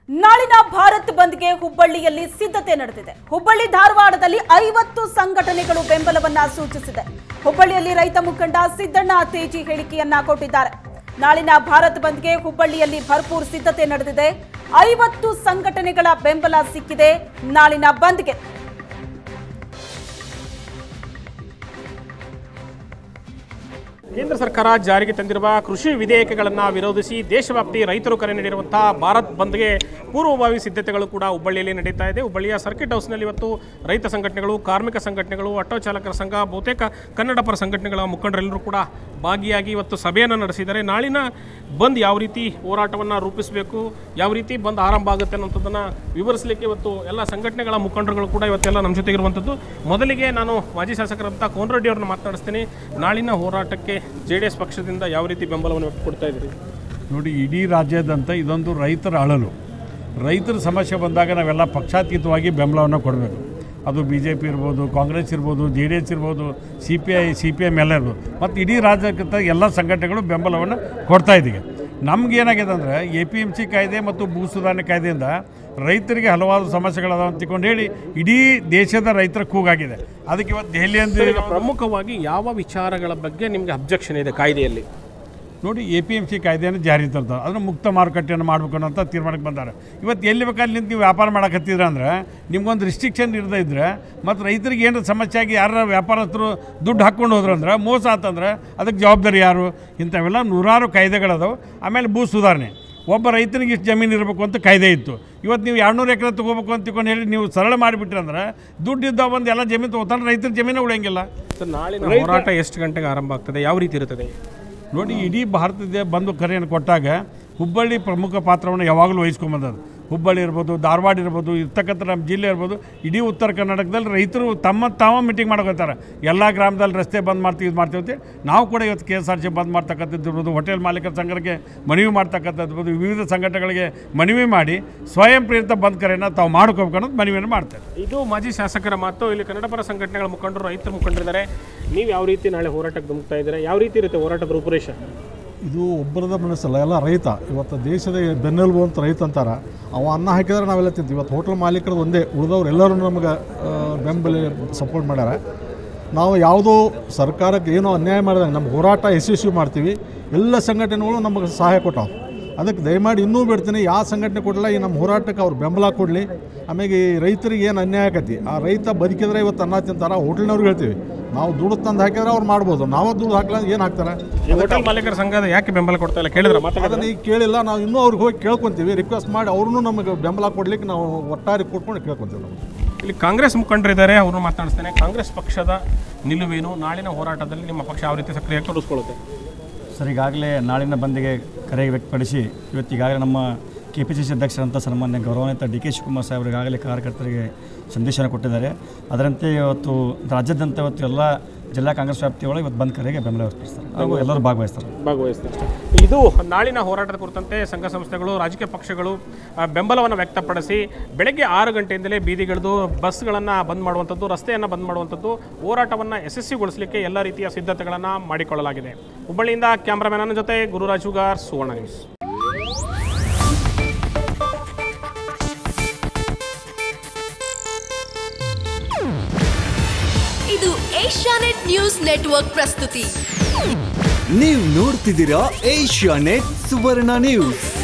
ನಾಳಿನ ಭಾರತ್ ಬಂದ್ಗೆ ಹುಬ್ಬಳ್ಳಿಯಲ್ಲಿ ಸಿದ್ಧತೆ ನಡೆದಿದೆ ಹುಬ್ಬಳ್ಳಿ ಧಾರವಾಡದಲ್ಲಿ ಐವತ್ತು ಸಂಘಟನೆಗಳು ಬೆಂಬಲವನ್ನ ಸೂಚಿಸಿದೆ ಹುಬ್ಬಳ್ಳಿಯಲ್ಲಿ ರೈತ ಮುಖಂಡ ಸಿದ್ದಣ್ಣ ತೇಜಿ ಹೇಳಿಕೆಯನ್ನ ಕೊಟ್ಟಿದ್ದಾರೆ ನಾಳಿನ ಭಾರತ್ ಬಂದ್ಗೆ ಹುಬ್ಬಳ್ಳಿಯಲ್ಲಿ ಭರ್ಪೂರ್ ಸಿದ್ಧತೆ ನಡೆದಿದೆ ಐವತ್ತು ಸಂಘಟನೆಗಳ ಬೆಂಬಲ ಸಿಕ್ಕಿದೆ ನಾಳಿನ ಬಂದ್ಗೆ ಕೇಂದ್ರ ಸರ್ಕಾರ ಜಾರಿಗೆ ತಂದಿರುವ ಕೃಷಿ ವಿಧೇಯಕಗಳನ್ನು ವಿರೋಧಿಸಿ ದೇಶವ್ಯಾಪ್ತಿ ರೈತರು ಕರೆ ನೀಡಿರುವಂತಹ ಭಾರತ್ ಬಂದ್ಗೆ ಪೂರ್ವಭಾವಿ ಸಿದ್ಧತೆಗಳು ಕೂಡ ಹುಬ್ಬಳ್ಳಿಯಲ್ಲಿ ನಡೀತಾ ಇದೆ ಹುಬ್ಬಳ್ಳಿಯ ಸರ್ಕಿಟ್ ಹೌಸ್ನಲ್ಲಿ ಇವತ್ತು ರೈತ ಸಂಘಟನೆಗಳು ಕಾರ್ಮಿಕ ಸಂಘಟನೆಗಳು ಆಟೋ ಚಾಲಕರ ಸಂಘ ಬಹುತೇಕ ಕನ್ನಡ ಪರ ಸಂಘಟನೆಗಳ ಮುಖಂಡರೆಲ್ಲರೂ ಕೂಡ ಭಾಗಿಯಾಗಿ ಇವತ್ತು ಸಭೆಯನ್ನು ನಡೆಸಿದ್ದಾರೆ ನಾಳಿನ ಬಂದ್ ಯಾವ ರೀತಿ ಹೋರಾಟವನ್ನು ರೂಪಿಸಬೇಕು ಯಾವ ರೀತಿ ಬಂದ್ ಆರಂಭ ಆಗುತ್ತೆ ಅನ್ನೋಂಥದ್ದನ್ನು ವಿವರಿಸಲಿಕ್ಕೆ ಇವತ್ತು ಎಲ್ಲ ಸಂಘಟನೆಗಳ ಮುಖಂಡರುಗಳು ಕೂಡ ಇವತ್ತೆಲ್ಲ ನಮ್ಮ ಜೊತೆಗಿರುವಂಥದ್ದು ಮೊದಲಿಗೆ ನಾನು ಮಾಜಿ ಶಾಸಕರಂತ ಕೋನರೆಡ್ಡಿ ಅವ್ರನ್ನ ಮಾತನಾಡಿಸ್ತೀನಿ ನಾಳಿನ ಹೋರಾಟಕ್ಕೆ ಜೆ ಡಿ ಎಸ್ ಪಕ್ಷದಿಂದ ಯಾವ ರೀತಿ ಬೆಂಬಲವನ್ನು ವ್ಯಕ್ತಪಡ್ತಾ ಇದ್ದೀರಿ ನೋಡಿ ಇಡೀ ರಾಜ್ಯಾದ್ಯಂತ ಇದೊಂದು ರೈತರ ಅಳಲು ರೈತರ ಸಮಸ್ಯೆ ಬಂದಾಗ ನಾವೆಲ್ಲ ಪಕ್ಷಾತೀತವಾಗಿ ಬೆಂಬಲವನ್ನು ಕೊಡಬೇಕು ಅದು ಬಿ ಜೆ ಪಿ ಇರ್ಬೋದು ಕಾಂಗ್ರೆಸ್ ಇರ್ಬೋದು ಜೆ ಡಿ ಎಸ್ ಇರ್ಬೋದು C P I C P M ಎಲ್ಲ ಇರ್ಬೋದು ಮತ್ತು ಇಡೀ ರಾಜ್ಯಕ್ಕಂತ ಎಲ್ಲ ಸಂಘಟನೆಗಳು ಬೆಂಬಲವನ್ನು ಕೊಡ್ತಾ ಇದ್ದೀವಿ ನಮ್ಗೆ ಏನಾಗಿದೆ ಅಂದರೆ ಎ ಪಿ ಎಮ್ ಸಿ ಕಾಯ್ದೆ ಮತ್ತು ಭೂ ಸುಧಾರಣೆ ಕಾಯ್ದೆಯಿಂದ ರೈತರಿಗೆ ಹಲವಾರು ಸಮಸ್ಯೆಗಳದಾವ ಅಂತ ತಿಳ್ಕೊಂಡು ಹೇಳಿ ಇಡೀ ದೇಶದ ರೈತರ ಕೂಗಾಗಿದೆ ಅದಕ್ಕೆ ಇವತ್ತು ದೆಹಲಿಯಿಂದ ಈಗ ಪ್ರಮುಖವಾಗಿ ಯಾವ ವಿಚಾರಗಳ ಬಗ್ಗೆ ನಿಮಗೆ ಅಬ್ಜೆಕ್ಷನ್ ಇದೆ ಕಾಯ್ದೆಯಲ್ಲಿ ನೋಡಿ ಎ ಪಿ ಎಮ್ ಸಿ ಕಾಯ್ದೆಯನ್ನು ಜಾರಿ ತರ್ತಾರೆ ಅದನ್ನು ಮುಕ್ತ ಮಾರುಕಟ್ಟೆಯನ್ನು ಮಾಡಬೇಕು ಅನ್ನೋಂಥ ತೀರ್ಮಾನಕ್ಕೆ ಬಂದಾರೆ ಇವತ್ತು ಎಲ್ಲಿ ಬೇಕಾದ್ರೆ ನಿಂತು ನೀವು ವ್ಯಾಪಾರ ಮಾಡಕತ್ತಿದ್ರೆ ಅಂದ್ರೆ ನಿಮ್ಗೊಂದು ರಿಸ್ಟ್ರಿಕ್ಷನ್ ಇರದೇ ಇದ್ದರೆ ಮತ್ತು ರೈತರಿಗೆ ಏನು ಸಮಸ್ಯೆ ಆಗಿ ಯಾರ ವ್ಯಾಪಾರಸ್ಥರು ದುಡ್ಡು ಹಾಕ್ಕೊಂಡು ಹೋದ್ರು ಅಂದ್ರೆ ಮೋಸ ಆತಂದ್ರೆ ಅದಕ್ಕೆ ಜವಾಬ್ದಾರಿ ಯಾರು ಇಂಥವೆಲ್ಲ ನೂರಾರು ಕಾಯ್ದೆಗಳದಾವೆ ಆಮೇಲೆ ಭೂ ಸುಧಾರಣೆ ಒಬ್ಬ ರೈತನಿಗೆ ಇಷ್ಟು ಜಮೀನು ಇರಬೇಕು ಅಂತ ಕಾಯ್ದೆ ಇತ್ತು ಇವತ್ತು ನೀವು ಎರಡುನೂರು ಎಕರೆ ತೊಗೋಬೇಕು ಅಂತ ತಿಳ್ಕೊಂಡು ಹೇಳಿ ನೀವು ಸರಳ ಮಾಡಿಬಿಟ್ರಿ ಅಂದ್ರೆ ದುಡ್ಡು ಇದ್ದ ಒಂದು ಎಲ್ಲ ಜಮೀನು ತೊಗೋತಾನೆ ರೈತರ ಜಮೀನು ಉಳಿಯಂಗಿಲ್ಲ ಸರ್ ನಾಳಿನ ಹೋರಾಟ ಎಷ್ಟು ಗಂಟೆಗೆ ಆರಂಭ ಆಗ್ತದೆ ಯಾವ ರೀತಿ ಇರುತ್ತದೆ ನೋಡಿ ಇಡೀ ಭಾರತದ ಬಂದು ಕರೆಯನ್ನು ಕೊಟ್ಟಾಗ ಹುಬ್ಬಳ್ಳಿ ಪ್ರಮುಖ ಪಾತ್ರವನ್ನು ಯಾವಾಗಲೂ ವಹಿಸ್ಕೊಂಬಂದದ್ದು ಹುಬ್ಬಳ್ಳಿ ಇರ್ಬೋದು ಧಾರವಾಡ ಇರ್ಬೋದು ಇರ್ತಕ್ಕಂಥ ನಮ್ಮ ಜಿಲ್ಲೆ ಇರ್ಬೋದು ಇಡೀ ಉತ್ತರ ಕರ್ನಾಟಕದಲ್ಲಿ ರೈತರು ತಮ್ಮ ತಾವ ಮೀಟಿಂಗ್ ಮಾಡ್ಕೊತಾರೆ ಎಲ್ಲ ಗ್ರಾಮದಲ್ಲಿ ರಸ್ತೆ ಬಂದ್ ಮಾಡ್ತೀವಿ ಇದು ಮಾಡ್ತೀವಿ ಅಂತ ನಾವು ಕೂಡ ಇವತ್ತು ಕೆ ಎಸ್ ಆರ್ ಸಿ ಬಂದ್ ಮಾಡ್ತಕ್ಕಂಥದ್ದು ಇರ್ಬೋದು ಹೋಟೆಲ್ ಮಾಲೀಕರ ಸಂಘಕ್ಕೆ ಮನವಿ ಮಾಡ್ತಕ್ಕಂಥದ್ದು ಇರ್ಬೋದು ವಿವಿಧ ಸಂಘಟನೆಗಳಿಗೆ ಮನವಿ ಮಾಡಿ ಸ್ವಯಂ ಪ್ರೇರಿತ ಬಂದ್ ಕರೆಯನ್ನು ತಾವು ಮಾಡ್ಕೋಬೇಕು ಅನ್ನೋದು ಮನವಿಯನ್ನು ಮಾಡ್ತಾರೆ ಇದು ಮಾಜಿ ಶಾಸಕರ ಮಾತು ಇಲ್ಲಿ ಕನ್ನಡ ಪರ ಸಂಘಟನೆಗಳ ಮುಖಂಡರು ರೈತರ ಮುಖಂಡರಿದ್ದಾರೆ ನೀವು ಯಾವ ರೀತಿ ನಾಳೆ ಹೋರಾಟಕ್ಕೆ ಧುಮುಕ್ತಾ ಇದ್ದೀರಾ ಯಾವ ರೀತಿ ಇರುತ್ತೆ ಹೋರಾಟದ ರೂಪುರೇಷ ಇದು ಒಬ್ಬರದ ಮನಸ್ಸಲ್ಲ ಎಲ್ಲ ರೈತ ಇವತ್ತು ದೇಶದ ಬೆನ್ನೆಲುಬು ಅಂತ ರೈತ ಅಂತಾರ ಅವ ಅನ್ನ ಹಾಕಿದ್ರೆ ನಾವೆಲ್ಲ ತಿಂತೀವಿ ಇವತ್ತು ಹೋಟೆಲ್ ಮಾಲೀಕರದ್ದು ಒಂದೇ ಉಳಿದವ್ರು ಎಲ್ಲರೂ ನಮಗೆ ಆ, ಬೆಂಬಲ ಸಪೋರ್ಟ್ ಮಾಡ್ಯಾರ ನಾವು ಯಾವುದೋ ಸರ್ಕಾರಕ್ಕೆ ಏನೋ ಅನ್ಯಾಯ ಮಾಡಿದಾಗ ನಮ್ಮ ಹೋರಾಟ ಯಶಸ್ವಿ ಮಾಡ್ತೀವಿ ಎಲ್ಲ ಸಂಘಟನೆಗಳು ನಮಗೆ ಸಹಾಯ ಕೊಟ್ಟಾವ ಅದಕ್ಕೆ ದಯಮಾಡಿ ಇನ್ನೂ ಬಿಡ್ತೀನಿ ಯಾವ ಸಂಘಟನೆ ಕೊಡಲ್ಲ ಈ ನಮ್ಮ ಹೋರಾಟಕ್ಕೆ ಅವ್ರು ಬೆಂಬಲ ಕೊಡಲಿ ಆಮೇಲೆ ಈ ರೈತರಿಗೆ ಏನು ಅನ್ಯಾಯ ಆಕತಿ ಆ ರೈತ ಬದುಕಿದ್ರೆ ಇವತ್ತು ಅನ್ನ ತಿಂತಾರ ಹೋಟೆಲ್ನವ್ರಿಗೆ ಹೇಳ್ತೀವಿ ನಾವು ದುಡ್ಡು ತಂದು ಹಾಕಿದ್ರೆ ಅವ್ರು ಮಾಡ್ಬೋದು ನಾವೇ ದುಡ್ಡು ಹಾಕಲ್ಲ ಏನು ಹಾಕ್ತಾರೆ ಈ ಹೋಟೆಲ್ ಮಾಲೀಕರ ಸಂಘದ ಯಾಕೆ ಬೆಂಬಲ ಕೊಡ್ತಾ ಇಲ್ಲ ಕೇಳಿದ್ರ ಮಾತಾಡೋದು ಅದನ್ನ ಈಗ ಕೇಳಿಲ್ಲ ನಾವು ಇನ್ನೂ ಅವ್ರಿಗೆ ಹೋಗಿ ಕೇಳ್ಕೊಂತೀವಿ ರಿಕ್ವೆಸ್ಟ್ ಮಾಡಿ ಅವ್ರನ್ನೂ ನಮಗೆ ಬೆಂಬಲ ಕೊಡ್ಲಿಕ್ಕೆ ನಾವು ಒಟ್ಟಾರೆ ಕೊಟ್ಕೊಂಡು ಕೇಳ್ಕೊಂತೀವಿ ನಾವು ಇಲ್ಲಿ ಕಾಂಗ್ರೆಸ್ ಮುಖಂಡರಿದ್ದಾರೆ ಅವ್ರನ್ನ ಮಾತನಾಡಿಸ್ತೇನೆ ಕಾಂಗ್ರೆಸ್ ಪಕ್ಷದ ನಿಲುವೇನು ನಾಳಿನ ಹೋರಾಟದಲ್ಲಿ ನಿಮ್ಮ ಪಕ್ಷ ಯಾವ ರೀತಿ ಸಕ್ರಿಯ ತೊಡಗಿಸ್ಕೊಳ್ಳುತ್ತೆ ಸರ್ ಈಗಾಗಲೇ ನಾಳಿನ ಬಂದಿಗೆ ಕರೆ ವ್ಯಕ್ತಪಡಿಸಿ ಇವತ್ತು ಈಗಾಗಲೇ ನಮ್ಮ ಕೆ ಪಿ ಸಿ ಸಿ ಅಧ್ಯಕ್ಷರಂತ ಸನ್ಮಾನ್ಯ ಗೌರವಾನ್ವಿತ ಡಿ ಕೆ ಶಿವಕುಮಾರ್ ಸಾಹೇಬರು ಈಗಾಗಲೇ ಕಾರ್ಯಕರ್ತರಿಗೆ ಸಂದೇಶನ ಕೊಟ್ಟಿದ್ದಾರೆ ಅದರಂತೆ ಇವತ್ತು ರಾಜ್ಯಾದ್ಯಂತ ಇವತ್ತು ಎಲ್ಲ ಜಿಲ್ಲಾ ಕಾಂಗ್ರೆಸ್ ವ್ಯಾಪ್ತಿಯೊಳಗೆ ಇವತ್ತು ಬಂದ್ ಕರೆಗೆ ಬೆಂಬಲ ವ್ಯಕ್ತಪಡಿಸ್ತಾರೆ ಹಾಗೂ ಎಲ್ಲರೂ ಭಾಗವಹಿಸ್ತಾರೆ ಭಾಗವಹಿಸ್ತಾರೆ ಇದು ನಾಳಿನ ಹೋರಾಟದ ಕುರಿತಂತೆ ಸಂಘ ಸಂಸ್ಥೆಗಳು ರಾಜಕೀಯ ಪಕ್ಷಗಳು ಆ, ಬೆಂಬಲವನ್ನು ವ್ಯಕ್ತಪಡಿಸಿ ಬೆಳಗ್ಗೆ ಆರು ಗಂಟೆಯಿಂದಲೇ ಬೀದಿಗಿಳಿದು ಬಸ್ಗಳನ್ನು ಬಂದ್ ಮಾಡುವಂಥದ್ದು ರಸ್ತೆಯನ್ನು ಬಂದ್ ಮಾಡುವಂಥದ್ದು ಹೋರಾಟವನ್ನು ಯಶಸ್ವಿಗೊಳಿಸಲಿಕ್ಕೆ ಎಲ್ಲ ರೀತಿಯ ಸಿದ್ಧತೆಗಳನ್ನು ಮಾಡಿಕೊಳ್ಳಲಾಗಿದೆ ಹುಬ್ಬಳ್ಳಿಯಿಂದ ಕ್ಯಾಮ್ರಾಮನ್ ಜೊತೆ ಗುರುರಾಜ್ ಹುಗಾರ್ ಸುವರ್ಣ ನ್ಯೂಸ್ ಇದು ಏಷ್ಯಾನೆಟ್ ನ್ಯೂಸ್ ನೆಟ್ವರ್ಕ್ ಪ್ರಸ್ತುತಿ ನೀವು ನೋಡ್ತಿದ್ದೀರಾ ಏಷ್ಯಾ ನೆಟ್ ಸುವರ್ಣ ನ್ಯೂಸ್